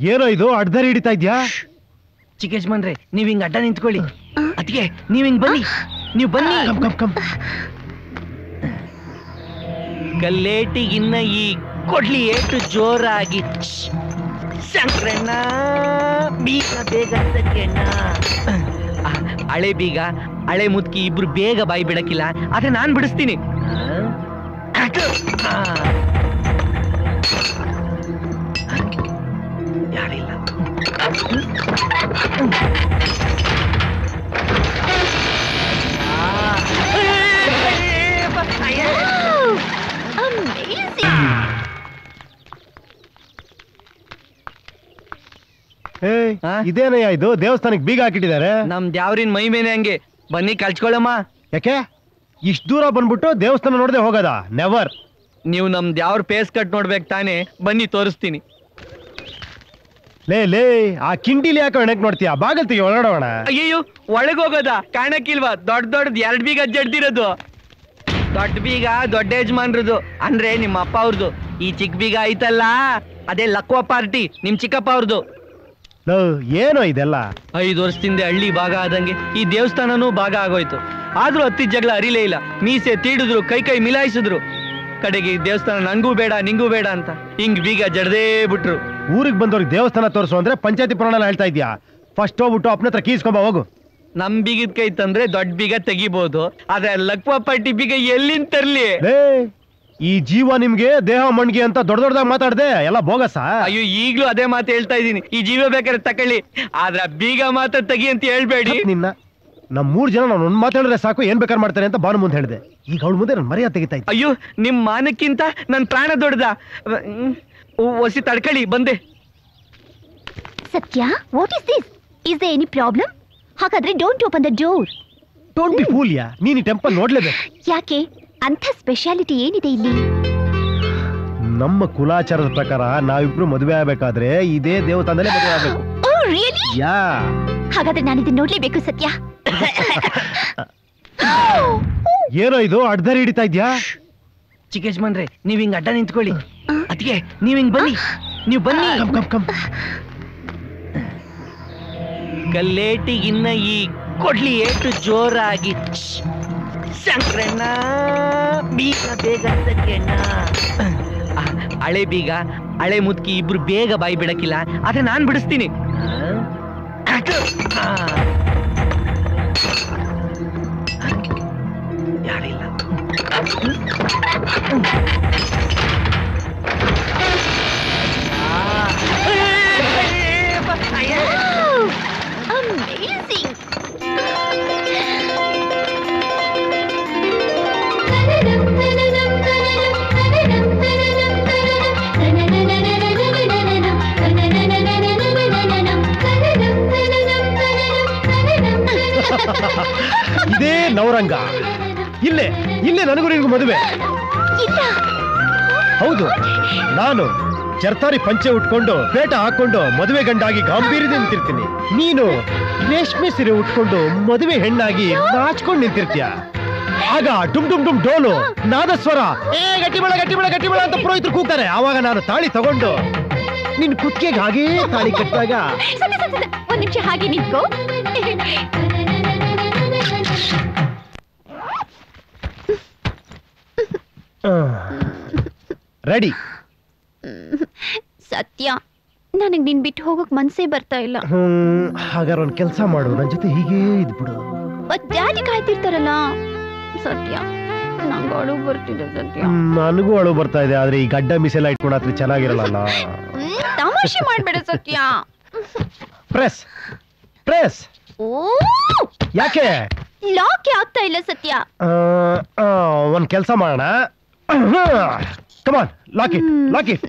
ಏನೋ ಇದು ಅಡ್ದರಿ ಹಿಡಿತಾ ಇದ್ಯಾ ಚಿಕ್ಕ ಯಜಮಾನ್ರೆ ನೀವ್ ಹಿಂಗ್ ಅಡ್ಡ ನಿಂತ್ಕೊಳ್ಳಿ ಅದಕ್ಕೆ ನೀವ್ ಹಿಂಗ್ ಬನ್ನಿ ನೀವ್ ಬನ್ನಿ ಕಮ್ ಕಮ್ ಕಮ್ ಕಲ್ಲೇಟಿಗಿನ್ನ ಈ ಕೊಡ್ಲಿ ಏಟು ಜೋರಾಗಿ ಶಂಕರಣ್ಣ ಬೀಗ ಬೇಗ ತೆಗೆಯಣ್ಣ ಆ, ಹಳೆ ಬೀಗ ಹಳೆ ಮುದ್ಕಿ ಇಬ್ರು ಬೇಗ ಬಾಯಿ ಬಿಡಕ್ಕಿಲ್ಲ ಆದ್ರೆ ನಾನ್ ಬಿಡಿಸ್ತೀನಿ ಆ, ಅದು, ಆ. ಯಾರಿಲ್ಲ ಏಯ್ ಆ? ಇದೇನಯ್ಯ ಇದು ದೇವಸ್ಥಾನಕ್ಕೆ ಬೀಗ ಹಾಕಿಟ್ಟಿದ್ದಾರೆ ನಮ್ ದ್ಯಾವ್ರಿನ್ ಮೈ ಮೇಲೆ ಹಂಗೆ ಬನ್ನಿ ಕಲ್ಚ್ಕೊಳ್ಳಮ್ಮ ಯಾಕೆ ಇಷ್ಟು ದೂರ ಬಂದ್ಬಿಟ್ಟು ದೇವಸ್ಥಾನ ನೋಡದೆ ಹೋಗದ ನೆವರ್ ನೀವು ನಮ್ ದ್ಯಾವ್ರ ಪೇಸ್ ಕಟ್ ನೋಡ್ಬೇಕು ತಾನೇ ಬನ್ನಿ ತೋರಿಸ್ತೀನಿ ಲೇ ಲೇ ಆ ಕಿಂಡಿಲಿ ಯಾಕೆ ಒಣಕ್ ನೋಡ್ತೀಯ ಬಾಗಲ್ ತೆಗಿ ಒಳಗಡೋಣ ಅಯ್ಯಯ್ಯೋ ಒಳಗೋಗೋದ ಕಾಣಕ್ಕಿಲ್ವಾ ದೊಡ್ಡ ದೊಡ್ಡದ್ ಎರಡ್ ಬೀಗ ಜಡ್ದಿರೋದು ದೊಡ್ಡ ಬೀಗ ದೊಡ್ಡ ಯಜಮಾನ್ರದು ಅಂದ್ರೆ ನಿಮ್ಮ ಅಪ್ಪ ಅವ್ರದ್ದು ಈ ಚಿಕ್ಕ ಬೀಗ ಐತಲ್ಲ ಅದೇ ಲಕ್ವ ಪಾರ್ಟಿ ನಿಮ್ ಚಿಕ್ಕಪ್ಪ ಅವ್ರದ್ದು ಲೋ ಏನೋ ಇದೆಲ್ಲ ಐದು ವರ್ಷದಿಂದ ಹಳ್ಳಿ ಭಾಗ ಆದಂಗೆ ಈ ದೇವಸ್ಥಾನನೂ ಭಾಗ ಆಗೋಯ್ತು ಆದ್ರೂ ಹತ್ತಿದ ಜಗಳ ಅರಿಲೇ ಇಲ್ಲ ಮೀಸೆ ತೀಡಿದ್ರು ಕೈ ಕೈ ಮಿಲಾಯಿಸಿದ್ರು ಕಡೆಗೆ ಈ ದೇವಸ್ಥಾನ ನಂಗೂ ಬೇಡ ನಿಂಗೂ ಬೇಡ ಅಂತ ಹಿಂಗ್ ಬೀಗ ಜಡ್ದೇ ಬಿಟ್ರು ಊರಿಗೆ ಬಂದವ್ರಿಗೆ ದೇವಸ್ಥಾನ ತೋರಿಸು ಅಂದ್ರೆ ಪಂಚಾಯತಿ ಪುರಾಣ ಹೇಳ್ತಾ ಇದ್ಯಾ ಫಸ್ಟ್ ಹೋಗ್ಬಿಟ್ಟು ಅಪ್ಪನ ಹತ್ರ ಕೀಸ್ಕೊಂಬ ಹೋಗು ನಮ್ ಬೀಗದ ಕೈ ತಂದ್ರೆ ದೊಡ್ಡ ಬೀಗ ತೆಗಿಬಹುದು ಆದ್ರೆ ಲಕ್ವ ಪಟ್ಟಿ ಬೀಗ ಎಲ್ಲಿಂದ ತರ್ಲಿ ಲೇ ಈ ಜೀವ ನಿಮ್ಗೆ ದೇಹ ಮಣ್ಗೆ ಅಂತ ದೊಡ್ಡ ದೊಡ್ಡದಾಗಿ ಮಾತಾಡ್ದೆ ಎಲ್ಲ ಬೋಗಸ ಅಯ್ಯೋ ಈಗ್ಲೂ ಅದೇ ಮಾತು ಹೇಳ್ತಾ ಇದೀನಿ ಈ ಜೀವ ಬೇಕಾದ್ರೆ ತಕೊಳ್ಳಿ ಆದ್ರ ಬೀಗ ಮಾತ್ರ ತೆಗಿ ಅಂತ ಹೇಳ್ಬೇಡಿ ನಿನ್ನ ನಮ್ ಮೂರ್ ಜನ ನಾನು ಒಂದ್ ಮಾತಾಡಿದ್ರೆ ಸಾಕು ಏನ್ ಬೇಕಾರ್ ಮಾಡ್ತಾರೆ ಅಂತ ಬಾನು ಮುಂದೆ ಹೇಳಿದೆ ಈಗ ಅವಳ ಮುಂದೆ ನನ್ ಮರ್ಯಾದೆ ತೆಗಿತಾ ಇದ್ದೆ ಅಯ್ಯೋ ನಿಮ್ ಮಾನಕ್ಕಿಂತ ನನ್ ಪ್ರಾಣ ದೊಡ್ಡದ ಒಸಿ ತಡ್ಕೊಳ್ಳಿ ಬಂದೆ Satya what is this is the any problem ಹಾಗಾದ್ರೆ don't open the door don't be fool ಯಾ ನೀನ್ ಈ ಟೆಂಪಲ್ ನೋಡ್ಲೇಬೇಕು ಯಾಕೆ ಅಂಥ ಸ್ಪೆಷಾಲಿಟಿ ಏನಿದೆ ಇಲ್ಲಿ ನಮ್ಮ ಕುಲಾಚಾರದ ಪ್ರಕಾರ ನಾವಿಬ್ರು ಮದುವೆ ಆಗ್ಬೇಕಾದ್ರೆ ಇದೇ ದೇವಸ್ಥಾನದಲ್ಲೇ ಮದುವೆ ಆಗ್ಬೇಕು ಓ ರಿಯಲಿ ಯಾ ಹಾಗಾದ್ರೆ ನಾನು ಇದನ್ನ ನೋಡ್ಲೇಬೇಕು ಸತ್ಯ ಏನೋ ಇದು ಅಡ್ದರಿ ಹಿಡಿತಾ ಇದ್ಯಾ ಚಿಕ್ಕ ಯಜಮಾನ್ರೆ ನೀವ್ ಹಿಂಗ್ ಅಡ್ಡ ನಿಂತ್ಕೊಳ್ಳಿ ಅದಕ್ಕೆ ನೀವ್ ಹಿಂಗ್ ಬನ್ನಿ ನೀವ್ ಬನ್ನಿ ಕಮ್ ಕಮ್ ಕಮ್ ಕಲ್ಲೇಟಿಗಿನ್ನ ಈ ಕೊಡ್ಲಿ ಏಟು ಜೋರಾಗಿ ಶಂಕರಣ್ಣ ಬೀಗ ಬೇಗ ತೆಗೆಯಣ್ಣ ಆ, ಹಳೆ ಬೀಗ ಹಳೆ ಮುದ್ಕಿ ಇಬ್ರು ಬೇಗ ಬಾಯಿ ಬಿಡಕ್ಕಿಲ್ಲ ಆದ್ರೆ ನಾನ್ ಬಿಡಿಸ್ತೀನಿ ಆ, ಅದು, ಆ. ಯಾರಿಲ್ಲ ಅಮೇಜಿಂಗ್ ಇದೇ ನವರಂಗ ಇಲ್ಲೇ ಇಲ್ಲೇ ನನಗೂ ನಿನಗೂ ಮದುವೆ ಇಲ್ಲ ಹೌದು ನಾನು ಚರ್ತಾರಿ ಪಂಚೆ ಉಟ್ಕೊಂಡು ಪೇಟ ಹಾಕೊಂಡು ಮದುವೆ ಗಂಡಾಗಿ ಗಾಂಭೀರ್ಯದಿಂದ ನಿಂತಿರ್ತೀನಿ ನೀನು ರೇಷ್ಮೆ ಸೀರೆ ಉಟ್ಕೊಂಡು ಮದುವೆ ಹೆಣ್ಣಾಗಿ ನಾಚ್ಕೊಂಡು ನಿಂತಿರ್ತೀಯ ಆಗ ಡುಮ್ ಡುಮ್ ಡುಮ್ ಡೋಲು ನಾದಸ್ವರ ಏ ಗಟ್ಟಿಬೇಳ ಗಟ್ಟಿಬೇಳ ಗಟ್ಟಿಬೇಳ ಅಂತ ಪುರೋಹಿತರು ಕೂಗ್ತಾರೆ ಆವಾಗ ನಾನು ತಾಳಿ ತಗೊಂಡು ನಿನ್ ಕುತ್ತಿಗೆಗೆ ಹಾಗೇ ತಾಳಿ ಕಟ್ಟಿದಾಗ ಸತ್ಯ ಸತ್ಯ ಸತ್ಯ. ಒಂದ್ ನಿಮಿಷ ಹಾಗೆ ನಿಂತ್ಕೋ ರೆಡಿ ಸತ್ಯ ನನಗ್ ನಿನ್ ಬಿಟ್ಟು ಹೋಗಕ್ ಮನ್ಸೇ ಬರ್ತಾ ಇಲ್ಲ ಹ್ಮ್ ಹಾಗಾದ್ರೆ ಒಂದ್ ಕೆಲಸ ಮಾಡು ನನ್ ಜೊತೆ ಹೀಗೇ ಇದ್ಬಿಡು ಮತ್ ಡ್ಯಾಡಿ ಕಾಯ್ತಿರ್ತಾರಲ್ಲ ಸತ್ಯ ನಂಗೆ ಅಳು ಬರ್ತಿದೆ ಸತ್ಯ ಹ್ಮ್, ನನಗೂ ಅಳು ಬರ್ತಾ ಇದೆ ಆದ್ರೆ ಈ ಗಡ್ಡ ಮಿಸೆಲ್ಲ ಇಟ್ಕೊಂಡು ಹತ್ರ ಚೆನ್ನಾಗಿರಲ್ಲ ಹ್ಮ್, ತಮಾಷೆ ಮಾಡ್ಬೇಡ ಸತ್ಯ ಪ್ರೆಸ್ ಪ್ರೆಸ್ ಓ ಯಾಕೆ ಲಾಕ್ ಆಗ್ತಾ ಇಲ್ಲ ಸತ್ಯ ಆ, ಆ, ಒಂದ್ ಕೆಲಸ ಮಾಡೋಣ come on lock it lock it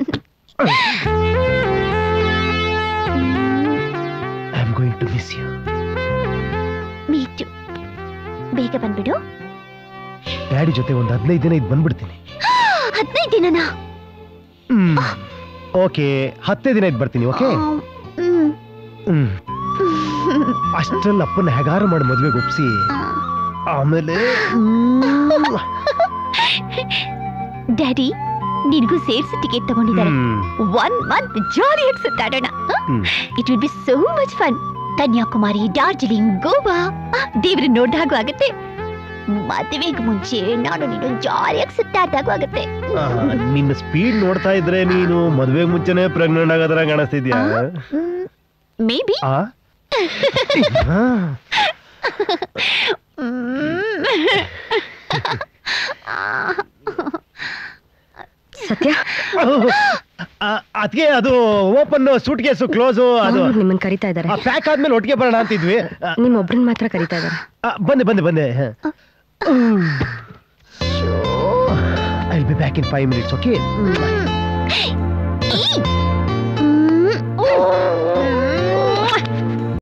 I am going to miss you me too ಬೇಗ ಬಂದ್ಬಿಡು ಡ್ಯಾಡಿ ಜೊತೆ ಒಂದು ಹದಿನೈದು ದಿನ ಇದು ಬಂದ್ಬಿಡ್ತೀನಿ ಹದಿನೈದು ದಿನನಾ ಹ್ಮ್ ಓಕೆ ಹತ್ತೇ ದಿನ ಇದು ಬರ್ತೀನಿ ಓಕೆ ಹ್ಮ್ ಹ್ಮ್ ಅಷ್ಟ್ರಲ್ಲಿ ಅಪ್ಪನ ಹೆಗಾರು ಮಾಡಿ ಮದ್ವೆಗೆ ಒಪ್ಸಿ ಆಮೇಲೆ ಹ್ಮ್, ಡ್ಯಾಡಿ ನಿನಗೂ ಸೇರ್ಸಿ ಟಿಕೆಟ್ ತಗೊಂಡಿದ್ದಾರೆ ಒನ್ ಮಂತ್ ಜಾಲಿಯಾಗಿ ಸುತ್ತಾಡೋಣ hmm. It will be so much fun Kanyakumari Darjeeling Goa ದೇವ್ರ ನೋಡ್ದಾಗೂ ಆಗತ್ತೆ ಮದುವೆಗೆ ಮುಂಚೆ ನಾನು ನೀನು ಜಾಲಿಯಾಗಿ ಸುತ್ತಾಡ್ದಾಗೂ ಆಗತ್ತೆ ಆ, ನಿನ್ನ ಸ್ಪೀಡ್ ನೋಡ್ತಾ ಇದ್ರೆ ನೀನು ಮದ್ವೆಗ್ ಮುಂಚೆನೆ ಪ್ರೆಗ್ನೆಂಟ್ ಆಗೋದ್ರ ಕಾಣಿಸ್ತಿದ್ಯಾ ಮೇ ಬಿ ಆ? ಆ. ಸತ್ಯ ಆ, ಅದ್ಕೆ ಅದು ಓಪನ್ ಸೂಟ್ ಕೇಸು ಕ್ಲೋಸು ಅದು ಅವ್ರು ನಿಮ್ಮನ್ ಕರಿತಾ ಇದಾರೆ ಪ್ಯಾಕ್ ಆದ್ಮೇಲೆ ಒಟ್ಟಿಗೆ ಬರೋಣ ಅಂತಿದ್ವಿ ಆ, ನಿಮ್ ಒಬ್ರನ್ ಮಾತ್ರ ಕರಿತಾ ಇದಾರೆ ಆ, ಬಂದೆ ಬಂದೆ ಬಂದೆ I be back in five minutes okay Mm.